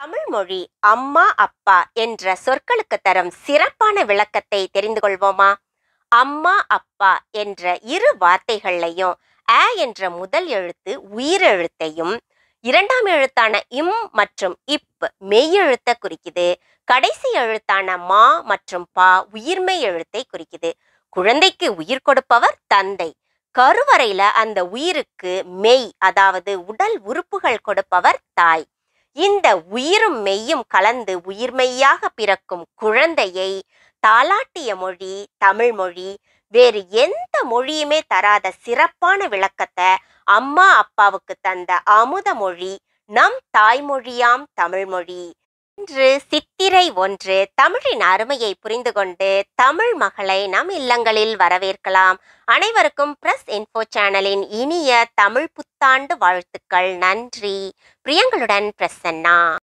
தமிழ் மொழி அம்மா அப்பா என்ற சொற்களுக்கு தரும் சிறப்பான விளக்கத்தை தெரிந்து கொள்வோமா அம்மா அப்பா என்ற இரு வார்த்தைகள்லையும் அ என்ற முதல் எழுத்து உயிரெழுத்தையும் இரண்டாம் எழுத்தான இம் மற்றும் இப் மெய்யெழுத்தை குறிக்குது கடைசி எழுத்தான மா மற்றும் பா உயிர்மெய் எழுத்தை குறிக்குது குழந்தைக்கு உயிர் கொடுப்பவர் தந்தை கருவறையில அந்த உயிருக்கு மெய் அதாவது உடல் உறுப்புகள் கொடுப்பவர் தாய் இந்த உயிரும் மெய்யும் கலந்து உயிர்மெய்யாக பிறக்கும் குழந்தையை தாலாட்டிய மொழி தமிழ் மொழி வேறு எந்த மொழியுமே தராத சிறப்பான விளக்கத்தை அம்மா அப்பாவுக்கு தந்த அமுத மொழி நம் தாய்மொழியாம் தமிழ் மொழி இன்று சித்திரை ஒன்று தமிழின் அருமையை புரிந்து கொண்டு தமிழ் மகளை நம் இல்லங்களில் வரவேற்கலாம் அனைவருக்கும் பிரஸ் இன்ஃபோ சேனலின் இனிய தமிழ் புத்தாண்டு வாழ்த்துக்கள் நன்றி பிரியங்களுடன் பிரசன்னா